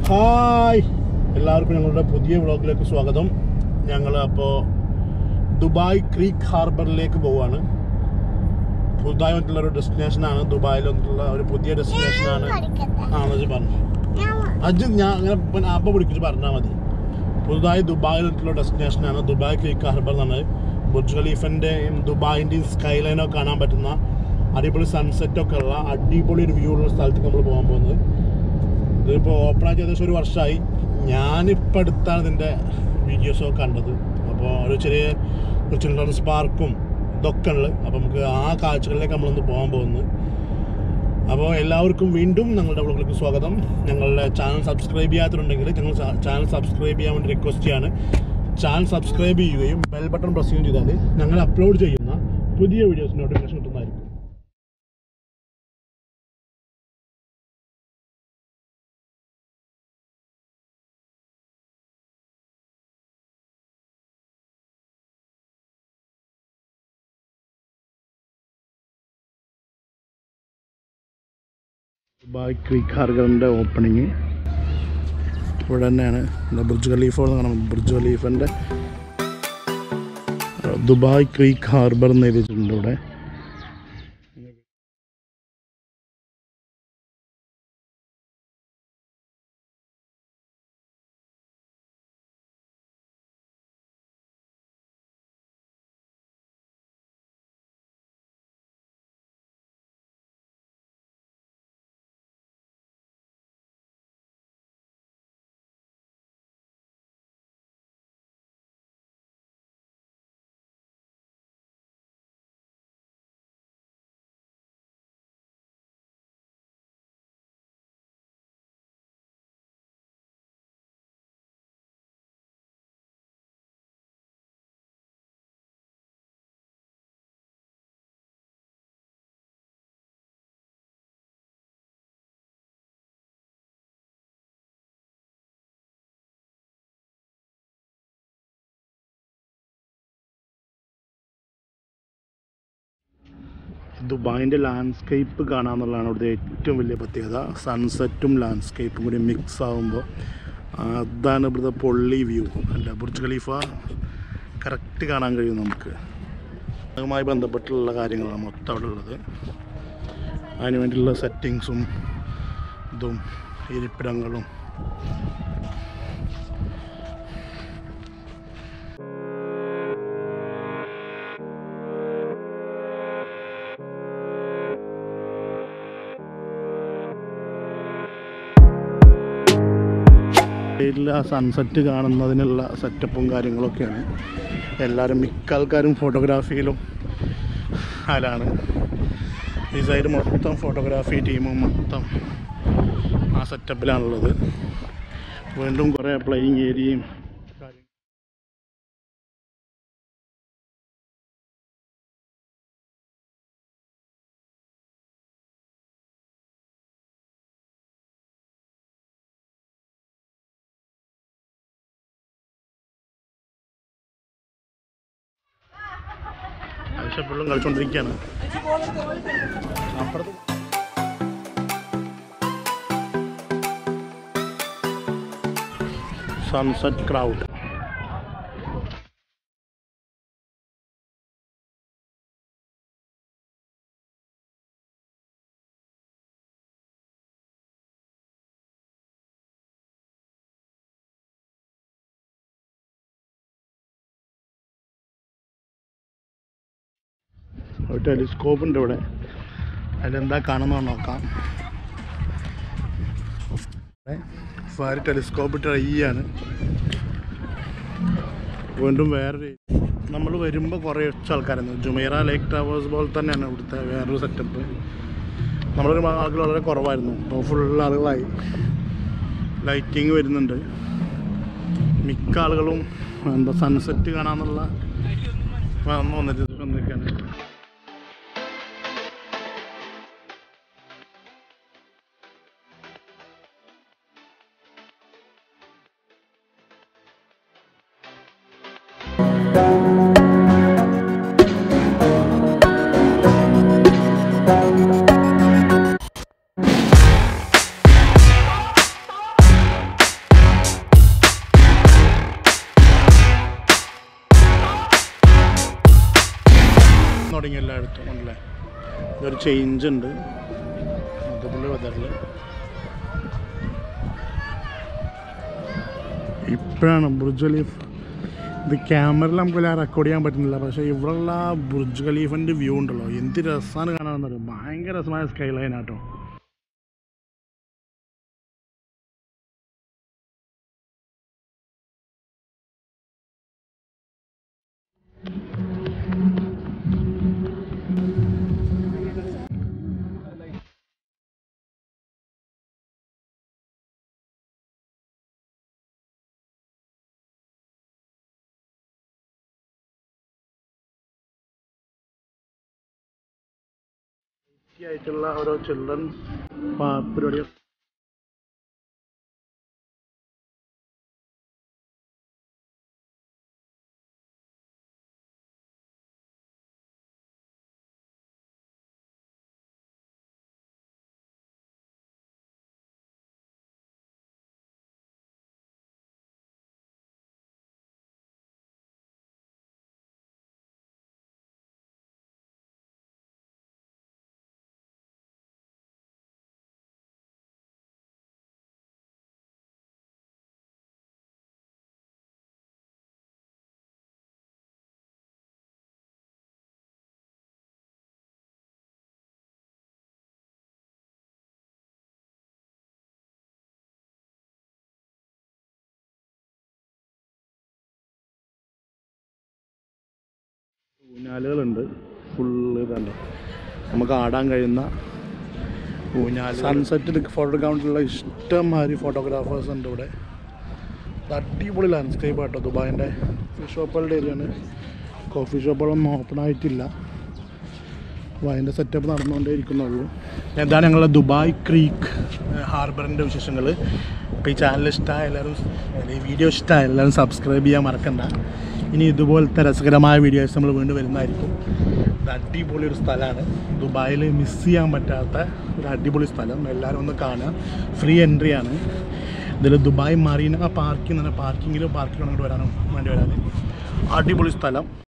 hi എല്ലാവർക്കും ഞങ്ങളുടെ പുതിയ വ്ളോഗിലേക്ക് സ്വാഗതം ഞങ്ങൾ അപ്പോൾ ദുബായ് ക്രീക്ക് ഹാർബറിലേക്ക് പോവാണ് പുതുതായി വന്നിട്ടുള്ള ഒരു ഡെസ്റ്റിനേഷനാണ് ദുബായിൽ വന്നിട്ടുള്ള ഒരു പുതിയ ഡെസ്റ്റിനേഷനാണ് ആണെന്ന് പറഞ്ഞു അജ് ഞാൻ അങ്ങനെ പിന്നെ അപ്പ പിടിച്ചിട്ട് പറഞ്ഞാൽ മതി പുതുതായി ദുബായിൽ വന്നിട്ടുള്ള ഡെസ്റ്റിനേഷനാണ് ദുബായ് ക്രീക്ക് ഹാർബർ എന്നാണ് ബുർജ് ഖലീഫിൻ്റെയും ദുബായിൻ്റെയും സ്കൈ ലൈനൊക്കെ കാണാൻ പറ്റുന്ന അടിപൊളി സൺസെറ്റൊക്കെ ഉള്ള അടിപൊളി ഒരു വ്യൂ ഉള്ള സ്ഥലത്തേക്ക് നമ്മൾ പോകാൻ പോകുന്നത് ഇതിപ്പോൾ ഓപ്പൺ ആക്കി ഏകദേശം ഒരു വർഷമായി ഞാനിപ്പോൾ അടുത്താണ് ഇതിൻ്റെ വീഡിയോസൊക്കെ കണ്ടത് അപ്പോൾ ഒരു ചെറിയ ഒരു ചിൽഡ്രൻസ് പാർക്കും ഇതൊക്കെ ഉള്ളത് അപ്പോൾ നമുക്ക് ആ കാഴ്ചകളിലേക്ക് നമ്മളൊന്ന് പോകാൻ പോകുന്നത് അപ്പോൾ എല്ലാവർക്കും വീണ്ടും ഞങ്ങളുടെ വ്ളോഗിലേക്ക് സ്വാഗതം ഞങ്ങളുടെ ചാനൽ സബ്സ്ക്രൈബ് ചെയ്യാത്തതുണ്ടെങ്കിൽ ഞങ്ങൾ ചാനൽ സബ്സ്ക്രൈബ് ചെയ്യാൻ വേണ്ടി റിക്വസ്റ്റ് ചെയ്യാണ് ചാനൽ സബ്സ്ക്രൈബ് ചെയ്യുകയും ബെൽ ബട്ടൺ പ്രസ് ചെയ്യുകയും ചെയ്താൽ ഞങ്ങൾ അപ്ലോഡ് ചെയ്യുന്ന പുതിയ വീഡിയോസ് നോട്ടിഫിക്കേഷൻ കിട്ടുന്നതായിരിക്കും ദുബായ് ക്രീക്ക് ഹാർബറിൻ്റെ ഓപ്പണിങ് ഇവിടെ തന്നെയാണ് എന്താ ബുർജ് ഖലീഫ എന്ന് കാണാം ബുർജ് ഖലീഫിൻ്റെ ദുബായ് ക്രീക്ക് ഹാർബർ എന്ന് എഴുതിയിട്ടുണ്ട് ഇവിടെ ദുബായിൻ്റെ ലാൻഡ്സ്കേപ്പ് കാണാമെന്നുള്ളതാണ് ഇവിടുത്തെ ഏറ്റവും വലിയ പ്രത്യേകത സൺസെറ്റും ലാൻഡ്സ്കേപ്പും കൂടി മിക്സ് ആകുമ്പോൾ അതാണ് ഇവിടുത്തെ പൊള്ളി വ്യൂ അല്ല ബുർജ് ഖലീഫ കറക്റ്റ് കാണാൻ കഴിയും നമുക്ക് അതുമായി ബന്ധപ്പെട്ടുള്ള കാര്യങ്ങളാണ് മൊത്തം അവിടെ ഉള്ളത് അതിന് വേണ്ടിയുള്ള സെറ്റിങ്സും ഇതും ഇരിപ്പിടങ്ങളും സൈഡിൽ ആ സൺസെറ്റ് കാണുന്നതിനുള്ള സെറ്റപ്പും കാര്യങ്ങളൊക്കെയാണ് എല്ലാവരും മിക്ക ആൾക്കാരും ഫോട്ടോഗ്രാഫിയിലും അതിലാണ് ഈ സൈഡ് മൊത്തം ഫോട്ടോഗ്രാഫി ടീമും മൊത്തം ആ സെറ്റപ്പിലാണുള്ളത് വീണ്ടും കുറേ പ്ലേയിങ് ഏരിയയും കാര്യങ്ങളും ആയിഷ ഫുള്ളും കളിച്ചുകൊണ്ടിരിക്കുകയാണ് അപ്പുറത്ത് സൺസെറ്റ് ക്രൗഡ് ഒരു ടെലിസ്കോപ്പ് ഉണ്ട് ഇവിടെ അതിലെന്താ കാണുന്ന നോക്കാം ഫയർ ടെലിസ്കോപ്പ് ട്രൈ ചെയ്യാണ് വീണ്ടും വേറൊരു നമ്മൾ വരുമ്പോൾ കുറേ ഒച്ച ആൾക്കാരായിരുന്നു ജുമൈറ ലേക്ക് ടവേഴ്സ് പോലെ തന്നെയാണ് ഇവിടുത്തെ വേറൊരു സെറ്റപ്പ് നമ്മളൊരു ആളുകൾ വളരെ കുറവായിരുന്നു ഇപ്പോൾ ഫുൾ ആളുകളായി ലൈറ്റിങ് വരുന്നുണ്ട് മിക്ക ആളുകളും എന്താ സൺസെറ്റ് കാണാന്നുള്ള വന്ന് വന്നിട്ട് വന്നിരിക്കുകയാണ് തുടങ്ങി എല്ലായിടത്തും ഉണ്ടല്ലേ ഇതൊരു ചേഞ്ച് ഉണ്ട് മൊത്തത്തിൽ വെതറിൽ ഇപ്പോഴാണ് ബുർജ് ഖലീഫ് ഇത് ക്യാമറയിൽ നമുക്ക് എല്ലാം റെക്കോർഡ് ചെയ്യാൻ പറ്റുന്നില്ല പക്ഷേ ഇവിടെയുള്ള ആ ബുർജ് ഖലീഫിൻ്റെ വ്യൂ ഉണ്ടല്ലോ എന്ത് രസമാണ് കാണാമെന്ന് അറിയാം ഭയങ്കര രസമായ സ്കൈ ലൈൻ ആട്ടോ ആയിട്ടുള്ള ഓരോ ചിൽഡ്രൻ പരിപാടികൾ ഊഞ്ഞാലുകളുണ്ട് ഫുള്ള് ഇതല്ല നമുക്ക് ആടാൻ കഴിയുന്ന ഊഞ്ഞാൽ സൺസെറ്റ് ഫോട്ടോ എടുക്കാനുള്ള ഇഷ്ടംമാതിരി ഫോട്ടോഗ്രാഫേഴ്സ് ഉണ്ട് ഇവിടെ ഇത് അടിപൊളി ലാൻഡ്സ്കേപ്പ് ആട്ടോ ദുബായിൻ്റെ ഷോപ്പുകളുടെ ഏരിയയാണ് കോഫി ഷോപ്പുകളൊന്നും ഓപ്പൺ ആയിട്ടില്ല അപ്പോൾ അതിൻ്റെ സെറ്റപ്പ് നടന്നുകൊണ്ടേ ഇരിക്കുന്നുള്ളൂ എന്താണ് ഞങ്ങളുടെ ദുബായ് ക്രീക്ക് ഹാർബറിൻ്റെ വിശേഷങ്ങൾ അപ്പോൾ ഈ ചാനൽ ഇഷ്ടമായ എല്ലാവരും ഈ വീഡിയോ ഇഷ്ടമായ എല്ലാവരും സബ്സ്ക്രൈബ് ചെയ്യാൻ മറക്കണ്ട ഇനി ഇതുപോലത്തെ രസകരമായ വീഡിയോസ് നമ്മൾ വീണ്ടും വരുന്നതായിരിക്കും ഇത് അടിപൊളി ഒരു സ്ഥലമാണ് ദുബായിൽ മിസ് ചെയ്യാൻ പറ്റാത്ത ഒരു അടിപൊളി സ്ഥലം എല്ലാവരും ഒന്ന് കാണുക ഫ്രീ എൻട്രി ആണ് ഇതിൽ ദുബായ് മറീന പാർക്കിംഗ് എന്ന് പറഞ്ഞാൽ പാർക്കിങ്ങിലും പാർക്കിംഗ് അങ്ങോട്ട് വരാനും വേണ്ടി വരാൻ അടിപൊളി സ്ഥലം